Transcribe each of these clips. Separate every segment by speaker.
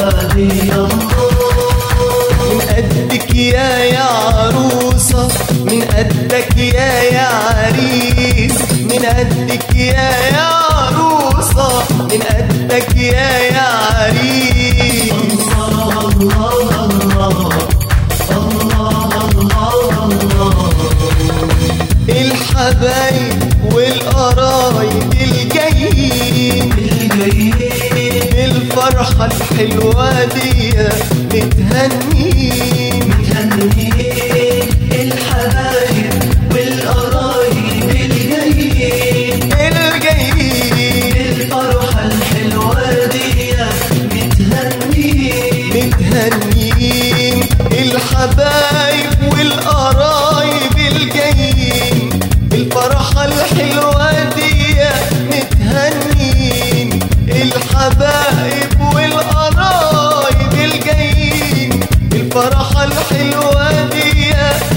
Speaker 1: هدي الله
Speaker 2: من قدك يا يا عروسة من قدك يا يا عريس من قدك يا يا عروسة من قدك يا يا عريس
Speaker 1: الله الله الله الله الله الله
Speaker 2: الحبايب والقرايب الجايين
Speaker 1: الجايين
Speaker 2: الفرحة الحلوة دي متهنين
Speaker 1: مهنيين الحبايب والقرايب الجايين
Speaker 2: الجايين
Speaker 1: الفرحة الحلوة دي متهنيين
Speaker 2: متهنين الحبايب والقرايب الجايين الفرحة الحلوة دي متهنين الحبايب والقرايب الجايين الفرحة الحلوة دي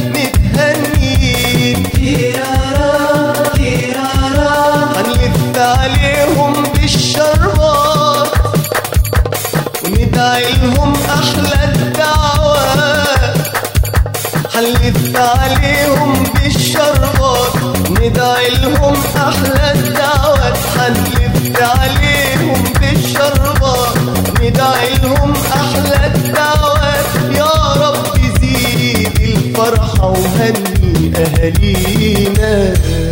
Speaker 2: متهنين
Speaker 1: تيرارا تيرارا
Speaker 2: هنلف عليهم بالشربات وندعي لهم أحلى الدعوات هنلف عليهم بالشربات ندعي لهم أحلى الدعوات هنلف عليهم بالشربات ندعي لهم أحلى الدعوات يا رب زيد الفرحة وهني أهالينا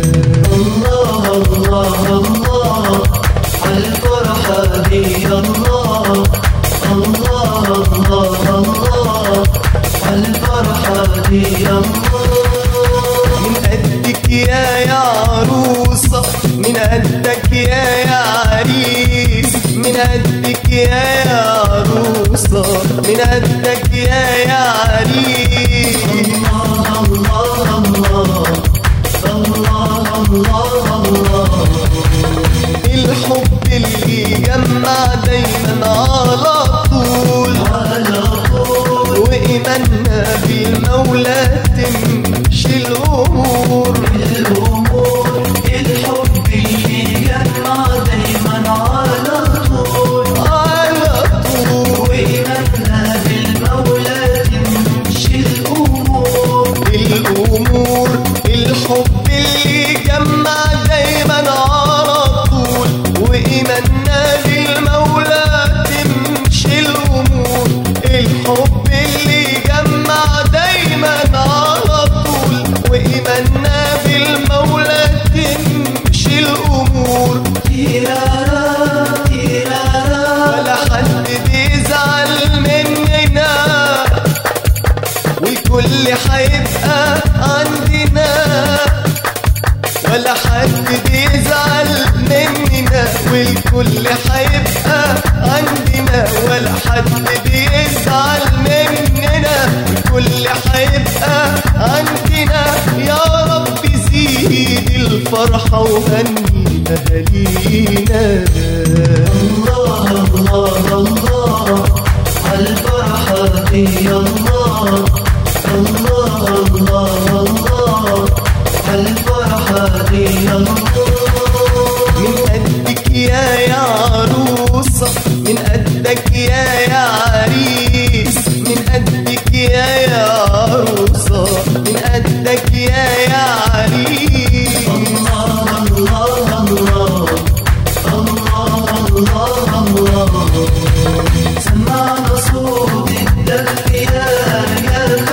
Speaker 1: الله الله الله عالفرحة دي الله الله الله الله عالفرحة دي الله
Speaker 2: من قدك يا يا عروسة من قدك يا يا عريس من قدك يا يا عروسة من قدك يا يا عريس
Speaker 1: الله الله الله الله الله
Speaker 2: الحب اللي جمع دايما على طول
Speaker 1: على طول
Speaker 2: وإيماننا بالمولى تمشي الأمور
Speaker 1: الأمور الحب اللي جمع دايما على طول
Speaker 2: على طول
Speaker 1: وإيماننا بالمولى تمشي الأمور
Speaker 2: الأمور الحب اللي جمع دايما على طول وإيماننا بالمولى تمشي الأمور الحب اللي جمع دايما على طول وإيماننا بالمولى تمشي الأمور
Speaker 1: تيرارا تيرارا
Speaker 2: ولا حد بيزعل مننا والكل هيبقى عندنا ولا حد بيزعل مننا والكل هيبقى عندنا ولا حد بيزعل مننا والكل هيبقى عندنا يا رب زيد الفرحة وهني أهالينا
Speaker 1: الله الله الله عالفرحة دي الله الله الله الله عالفرحة دي الله
Speaker 2: من قدك يا يا عروسة من قدك يا يا عريس من قدك يا يا عروسة من قدك يا يا عريس
Speaker 1: الله الله الله الله الله الله سمعنا صوت الدف يا يا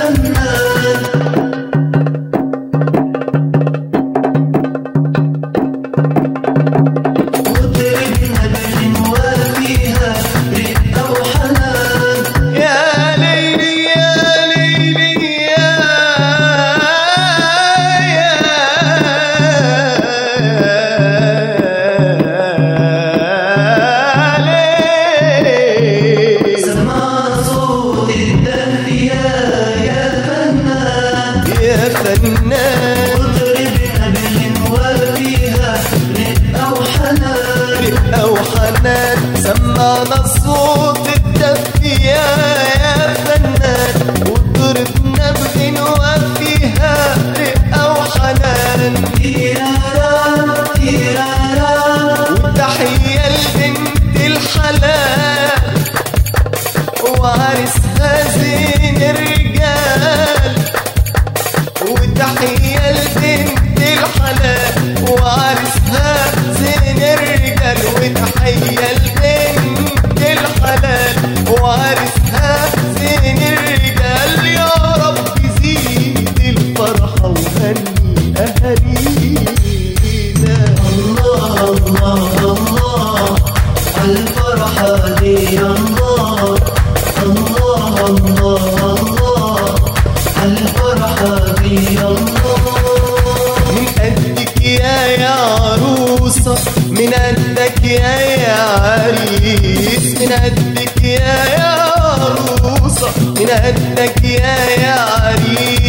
Speaker 2: وعرسها زين الرجال وتحية لبنت الحلال وعرسها زين الرجال وتحية لبنت الحلال وعرسها زين الرجال يا رب زيد الفرحة وهني أهالينا
Speaker 1: الله الله الله الفرحة دي الله الله الله الله الفرحة دي الله
Speaker 2: من قدك يا يا عروسة من قدك يا يا عريس من قدك يا يا عروسة من قدك يا يا عريس